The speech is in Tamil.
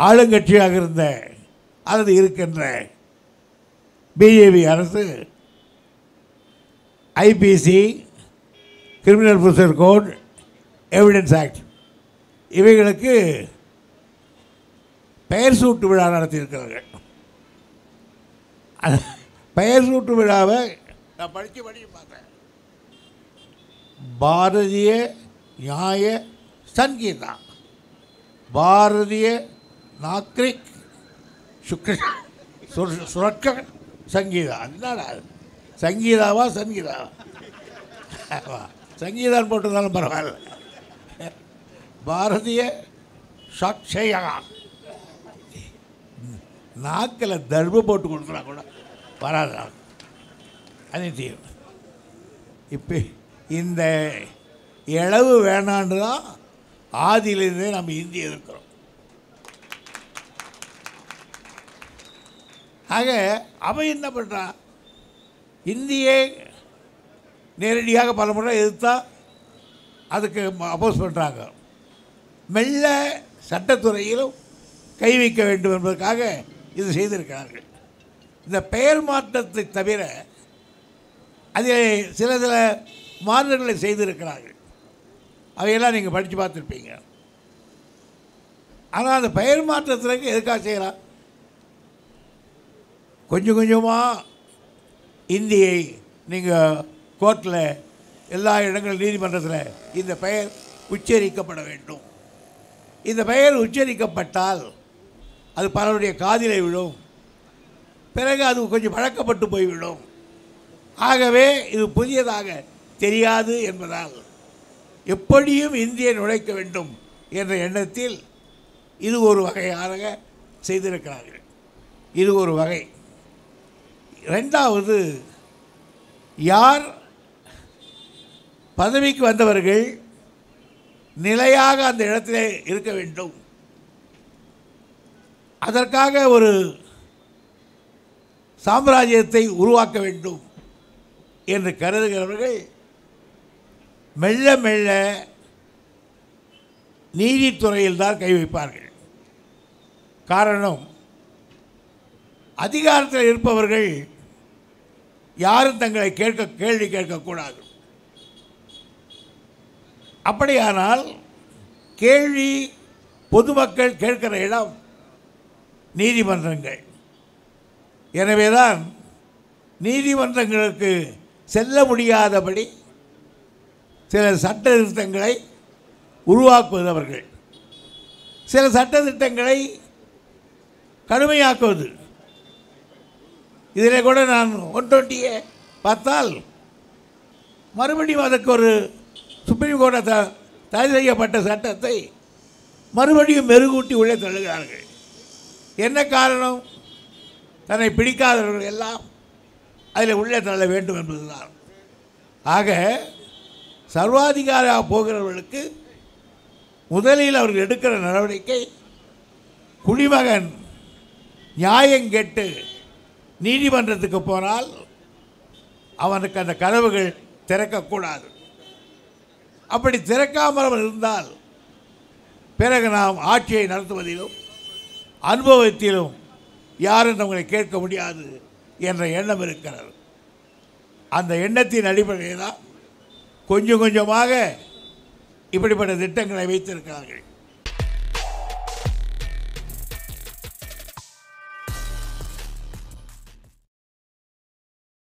ஆளுங்கட்சியாக இருந்த அல்லது இருக்கின்ற பிஜேபி அரசு IPC criminal procedure code evidence act இவைகளுக்கு பெயர் சூட்டு விழா நடத்தியிருக்கிறார்கள் அந்த பெயர் சூட்டு விழாவை நான் படித்து படித்து பார்த்தேன் பாரதிய நியாய சங்கீதா பாரதிய நாக்ரிக் சுக்ர சுர- சுரக்க சங்கீதா என்னடா அது? சங்கீதாவா சங்கீதாவா ஆமா. சங்கீதான் போட்டிருந்தாலும் பரவாயில்ல பாரதிய சாட்சயா நாக்கில் தர்பு போட்டு கொடுக்குறா கூட வராது அது தீரும் இப்போ இந்த இளவு வேணான்னு தான் ஆதியிலிருந்தே நம்ம இந்தி எதிர்க்கிறோம் ஆக அவன் என்ன பண்ணுறான் இந்தியை நேரடியாக பல முறை எதிர்த்தா அதுக்கு அப்போஸ் பண்ணுறாங்க மெல்ல சட்டத்துறையிலும் கை வைக்க வேண்டும் என்பதற்காக இது செய்திருக்கிறார்கள் இந்த பெயர் மாற்றத்தை தவிர அதில் சில சில மாறுதல்களை செய்திருக்கிறார்கள் அவையெல்லாம் நீங்கள் படித்து பார்த்துருப்பீங்க ஆனால் அந்த பெயர் மாற்றத்திற்கு எதுக்காக செய்யலாம் கொஞ்சம் கொஞ்சமாக இந்தியை நீங்கள் கோர்ட்டில் எல்லா இடங்கள் நீதிமன்றத்தில் இந்த பெயர் உச்சரிக்கப்பட வேண்டும் இந்த பெயர் உச்சரிக்கப்பட்டால் அது பலருடைய காதிலே விழும் பிறகு அது கொஞ்சம் பழக்கப்பட்டு போய்விடும் ஆகவே இது புதியதாக தெரியாது என்பதால் எப்படியும் இந்தியை நுழைக்க வேண்டும் என்ற எண்ணத்தில் இது ஒரு வகையாக செய்திருக்கிறார்கள் இது ஒரு வகை ரெண்டாவது யார் பதவிக்கு வந்தவர்கள் நிலையாக அந்த இடத்திலே இருக்க வேண்டும் அதற்காக ஒரு சாம்ராஜ்யத்தை உருவாக்க வேண்டும் என்று கருதுகிறவர்கள் மெல்ல மெல்ல நீதித்துறையில் தான் கை வைப்பார்கள் காரணம் அதிகாரத்தில் இருப்பவர்கள் யாரும் தங்களை கேட்க கேள்வி கேட்கக்கூடாது அப்படியானால் கேள்வி பொதுமக்கள் கேட்கிற இடம் நீதிமன்றங்கள் எனவேதான் நீதிமன்றங்களுக்கு செல்ல முடியாதபடி சில சட்ட திருத்தங்களை உருவாக்குவது அவர்கள் சில சட்ட திட்டங்களை கடுமையாக்குவது இதில் கூட நான் ஒன் டுவெண்ட்டியை பார்த்தால் மறுபடியும் அதற்கு ஒரு சுப்ரீம் கோர்ட்டை த தடை செய்யப்பட்ட சட்டத்தை மறுபடியும் மெருகூட்டி உள்ளே தள்ளுகிறார்கள் என்ன காரணம் தன்னை பிடிக்காதவர்கள் எல்லாம் அதில் உள்ளே தள்ள வேண்டும் என்பதுதான் ஆக சர்வாதிகாரியாக போகிறவர்களுக்கு முதலில் அவர்கள் எடுக்கிற நடவடிக்கை குடிமகன் நியாயம் கேட்டு நீதிமன்றத்துக்கு போனால் அவனுக்கு அந்த கதவுகள் திறக்கக்கூடாது அப்படி திறக்காமல் அவன் இருந்தால் பிறகு நாம் ஆட்சியை நடத்துவதிலும் அனுபவத்திலும் யாரும் நம்மளை கேட்க முடியாது என்ற எண்ணம் இருக்கிறது அந்த எண்ணத்தின் அடிப்படையில் தான் கொஞ்சம் கொஞ்சமாக இப்படிப்பட்ட திட்டங்களை வைத்திருக்கிறார்கள்